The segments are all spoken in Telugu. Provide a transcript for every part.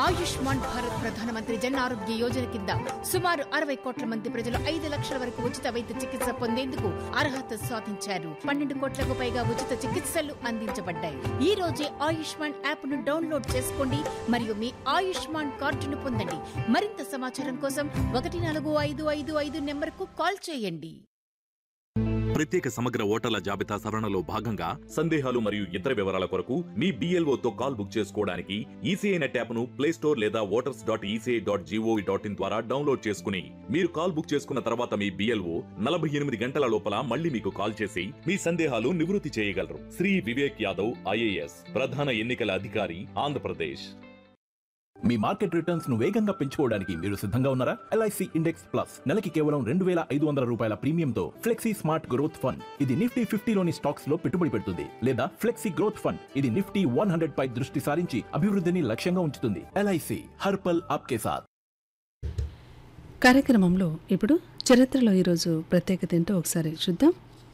ఆయుష్మాన్ భారత్ ప్రధానమంత్రి జన్ ఆరోగ్య యోజన కింద సుమారు అరవై కోట్ల మంది ప్రజలు ఐదు లక్షల వరకు ఉచిత వైద్య చికిత్స పొందేందుకు అర్హత సాధించారు పన్నెండు కోట్లకు పైగా ఉచిత చికిత్సలు అందించబడ్డాయి ఈ రోజే ఆయుష్మాన్ యాప్ ను డౌన్లోడ్ చేసుకోండి మరియు మీ ఆయుష్మాన్ కార్డును పొందండి మరింత సమాచారం కోసం ఒకటి నాలుగు ఐదు ఐదు ఐదు నెంబర్కు కాల్ చేయండి ప్రత్యేక సమగ్ర ఓటర్ల జాబితా సవరణలో భాగంగా సందేహాలు మరియు ఇతర వివరాల కొరకు మీ BLO తో కాల్ బుక్ చేసుకోవడానికి ఈసీఐ నెట్ యాప్ను ప్లే స్టోర్ లేదా voters dot ECI dot G O V dot in ద్వారా డౌన్లోడ్ చేసుకుని మీరు కాల్ బుక్ చేసుకున్న తర్వాత మీ బిఎల్ఓ నలభై ఎనిమిది గంటల లోపల మళ్ళీ మీకు కాల్ చేసి మీ సందేహాలు నివృత్తి చేయగలరు శ్రీ వివేక్ యాదవ్ ఐఏఎస్ ప్రధాన ఎన్నికల అధికారి ఆంధ్రప్రదేశ్ మీ మార్కెట్ రిటర్న్స్ ను వేగంగా పెంచుకోవడానికి మీరు సిద్ధంగా ఉన్నారా ఎల్ఐసి ఇండెక్స్ ప్లస్ నెలకి కేవలం రెండు వేల ఐదు వందల రూపాయల ప్రీమియంతో ఫ్లెక్సీ స్మార్ట్ గ్రోత్ ఫండ్ ఇది నిఫ్టీ ఫిఫ్టీలోని స్టాక్స్ లో పెట్టుబడి పెడుతుంది లేదా ఫ్లెక్సీ గ్రోత్ ఫండ్ ఇది నిఫ్టీ వన్ హండ్రెడ్ పై దృష్టి సారించి అభివృద్ధిని లక్ష్యంగా ఉంచుతుంది ఎల్ఐసి హర్పల్ ఆప్కే సాథ్ కార్యక్రమంలో ఇప్పుడు చరిత్రలో ఈరోజు ప్రత్యేకత ఏంటో ఒకసారి చూద్దాం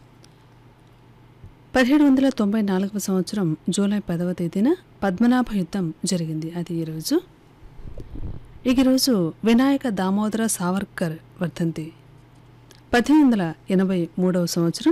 పదిహేడు వందల తొంభై నాలుగవ సంవత్సరం జూలై పదవ తేదీన పద్మనాభ యుద్ధం జరిగింది అది ఈరోజు ఇక ఈరోజు వినాయక దామోదర సావర్కర్ వర్ధంతి పద్దెనిమిది వందల ఎనభై మూడవ సంవత్సరం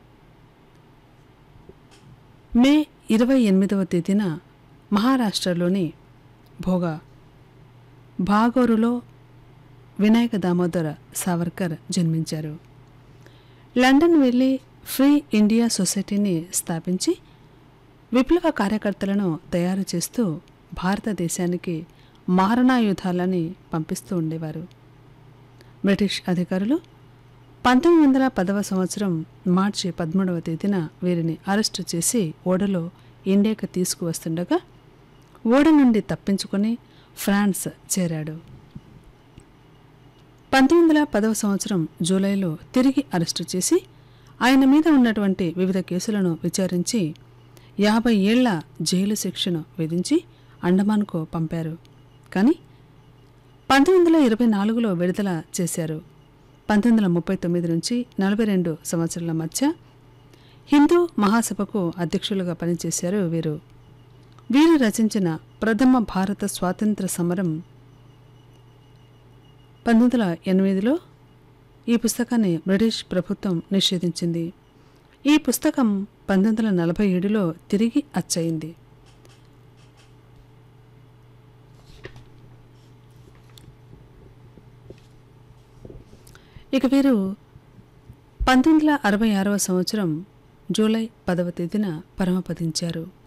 మే ఇరవై ఎనిమిదవ తేదీన మహారాష్ట్రలోని భోగా భాగోరులో వినాయక దామోదర సావర్కర్ జన్మించారు లండన్ వెళ్ళి ఫ్రీ ఇండియా సొసైటీని స్థాపించి విప్లవ కార్యకర్తలను తయారు చేస్తూ భారతదేశానికి మారణాయుధాలని పంపిస్తూ ఉండేవారు బ్రిటిష్ అధికారులు పంతొమ్మిది వందల పదవ సంవత్సరం మార్చి పదమూడవ తేదీన వీరిని అరెస్టు చేసి ఓడలో ఇండియాకు తీసుకువస్తుండగా ఓడ నుండి తప్పించుకొని ఫ్రాన్స్ చేరాడు పంతొమ్మిది వందల పదవ సంవత్సరం జూలైలో తిరిగి అరెస్టు చేసి ఆయన మీద ఉన్నటువంటి వివిధ కేసులను విచారించి యాభై ఏళ్ల జైలు శిక్షను విధించి అండమాన్కు పంపారు కానీ పంతొమ్మిది వందల ఇరవై నాలుగులో విడుదల చేశారు పంతొమ్మిది వందల ముప్పై తొమ్మిది నుంచి నలభై రెండు సంవత్సరాల మధ్య హిందూ మహాసభకు అధ్యక్షులుగా పనిచేశారు వీరు వీరు రచించిన ప్రథమ భారత స్వాతంత్ర సమరం పంతొమ్మిది వందల ఎనిమిదిలో ఈ పుస్తకాన్ని బ్రిటిష్ ప్రభుత్వం నిషేధించింది ఈ పుస్తకం పంతొమ్మిది వందల నలభై ఏడులో తిరిగి అచ్చయింది ఇక వీరు పంతొమ్మిది వందల అరవై ఆరవ సంవత్సరం జూలై పదవ తేదీన పరమపదించారు